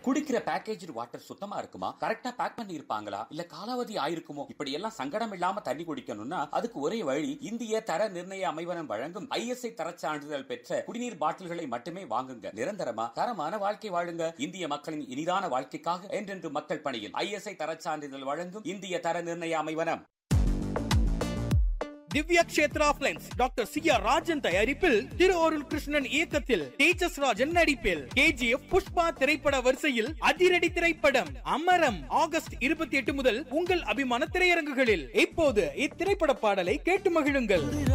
குடிக்கிற package water சுத்தமா இருக்குமா கரெக்டா பேக் பண்ணி இருப்பாங்களா இல்ல காலாவதி ஆயிருக்குமோ இப்படி எல்லாம் சங்கடம் இல்லாம தண்ணி குடிக்கணும்னா அதுக்கு ஒரே வழி இந்திய தர நிர்ணய அமைவனம் வழங்கும் ஐஎஸ்ஐ தரச் சான்றிதழ் பெற்ற குடிநீர் பாட்டில்களை மட்டுமே வாங்குங்க நிரந்தரமா தரமான வாழ்க்கை வாழுங்க இந்திய மக்களின் இனிதான வாழ்க்கைக்காக என்றென்று மக்கள் பணியில் ஐஎஸ்ஐ தரச் சான்றிதழ் வழங்கும் இந்திய தர நிர்ணய அமைவனம் திவ்யா கஷேத்ரா பிளன்ஸ் டாக்டர் சி ஆர் ராஜன் தயாரிப்பில் திரு அருள் கிருஷ்ணன் இயக்கத்தில் தேஜஸ் ராஜன் நடிப்பில் கேஜிஎஃப் புஷ்பா திரைப்பட வரிசையில் அதிரடி திரைப்படம் அமரம் ஆகஸ்ட் இருபத்தி எட்டு முதல் உங்கள் அபிமான திரையரங்குகளில் இப்போது இத்திரைப்பட பாடலை கேட்டு மகிழுங்கள்